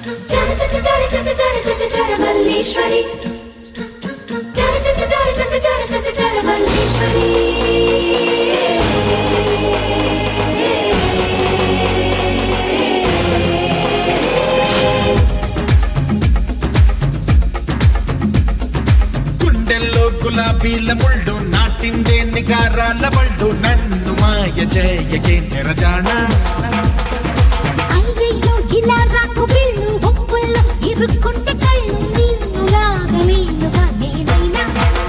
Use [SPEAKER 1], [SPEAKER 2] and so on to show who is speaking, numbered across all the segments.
[SPEAKER 1] చర చర చర చర చర చర చర మల్లీశ్వరి చర చర చర చర చర చర చర మల్లీశ్వరి
[SPEAKER 2] గుండెల్లో గులాబీల ముళ్ళు నాటిందే నిగారాల బళ్ళు నన్ను మాయ చేయకే నిరజాణ
[SPEAKER 1] అయ్యయ్యో ఇలా రాకు బిల్లు ఒప్పుల్లో ఇరుక్కుంటే కళ్ళు నిన్ను లాగలేనుగా నేనైనా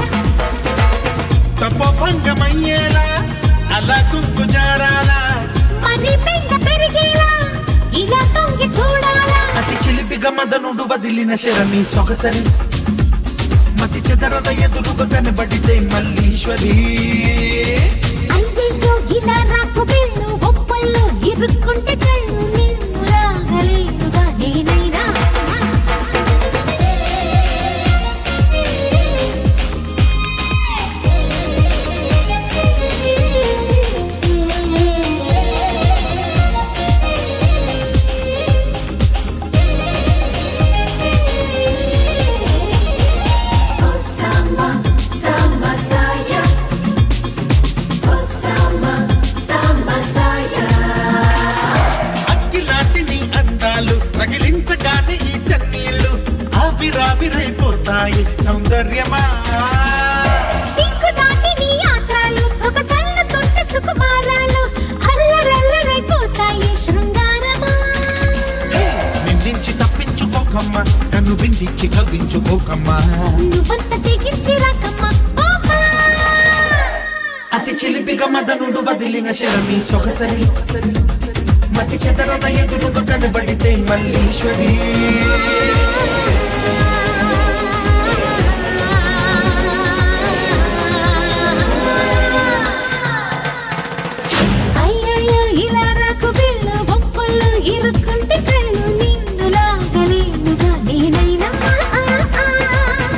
[SPEAKER 2] తపోభంగమయ్యేలా అలా కుంకు జారాలా
[SPEAKER 1] మరి పెంట పెరిగేలా ఇలా తొంగి చూడాలా
[SPEAKER 2] అతి చిలిపిగా మదనుడు వదిలిన శరమి సొగసరి మతి చెదరద ఎదురుగా కనబడితే మల్లీశ్వరి
[SPEAKER 1] అయ్యయ్యో ఇలా రాకు బిల్లు ఒప్పుల్లో ఇరుక్కుంటే కళ్ళు నిన్ను లాగలేనుగా నేనైనా Oh sama sama saya Oh sama sama saya
[SPEAKER 2] అగ్గిలాంటి నీ అందాలు రగిలించగానే ఈ చన్నీళ్ళు ఆవిరావిరైపోతాయి సౌందర్యమా
[SPEAKER 1] సిగ్గు దాటి నీ యాత్రలు సొగసల్లుతుంటే సుకుమారాలు అల్లరల్లరైపోతాయి శృంగారమా
[SPEAKER 2] నిందించి తప్పించుకోకమ్మా కన్ను బిందించి కవ్వించుకోకమ్మా
[SPEAKER 1] నువ్వంత తెగించి రాకమ్మా ఓమా
[SPEAKER 2] అతి చిలిపిగా మదనుడు వదిలిన శరమి సొగసరి మతి చెదరద ఎదురుగా కనబడితే మల్లీశ్వరి
[SPEAKER 1] అయ్యయ్యో ఇలా రాకు బిల్లు ఒప్పులు ఇరుక్కుంటే కళ్ళు నిన్ను లాగలేనుగా నేనైనా ఆ, ఆ, ఆ.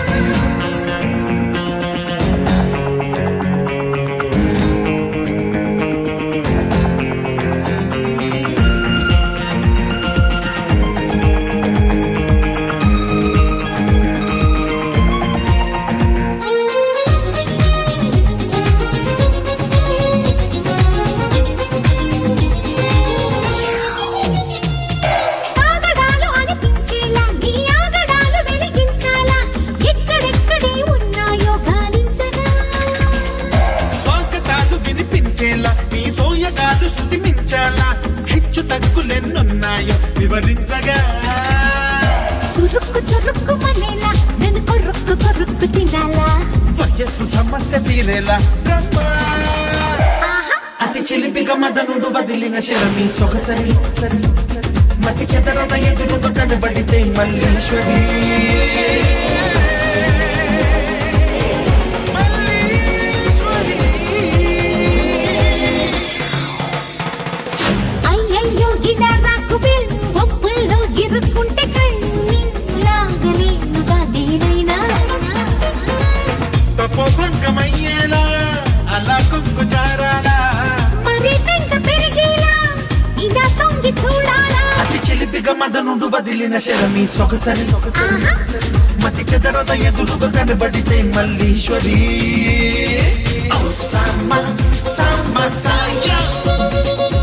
[SPEAKER 1] తాగడాలు అనిపించేలా నీ ఆగడాలు వెలిగించాలా ఎక్కడెక్కడే ఉన్నాయో గాలించగా
[SPEAKER 2] స్వాగతాలు వినిపించేలా నీ సోయగాలు శృతి మించాలా హెచ్చు తగ్గులెన్నున్నాయో వివరించగా
[SPEAKER 1] చురుక్కు చురుక్కు మనేలా నన్ను కొరుక్కు కొరుక్కు తినాలా
[SPEAKER 2] వయస్సు సమస్య తీరేలా రమ్మా.
[SPEAKER 1] ఆహా
[SPEAKER 2] అతి చిలిపిగా మదనుడు వదిలిన శరమి సొగసరి మతి చెదరద ఎదురుగా కనబడితే మల్లీశ్వరి మల్లీశ్వరి.
[SPEAKER 1] అయ్యయ్యో ఇలా రాకు బిల్లు ఒప్పుల్లో ఇరుక్కుంటే కళ్ళు నిన్ను లాగలేనుగా నేనైనా
[SPEAKER 2] తపోభంగమయ్యేలా అలా కొంగు జారాలా
[SPEAKER 1] మరి పెంట పెరిగేలా ఇలా తొంగి చూడాలా
[SPEAKER 2] అతి చిలిపిగా మదనుడు వదిలిన శరమి సొగసరి
[SPEAKER 1] ఆహా
[SPEAKER 2] మతి చెదరద ఎదురుగా కనబడితే మల్లీశ్వరి ఔ సామ సామ సాయ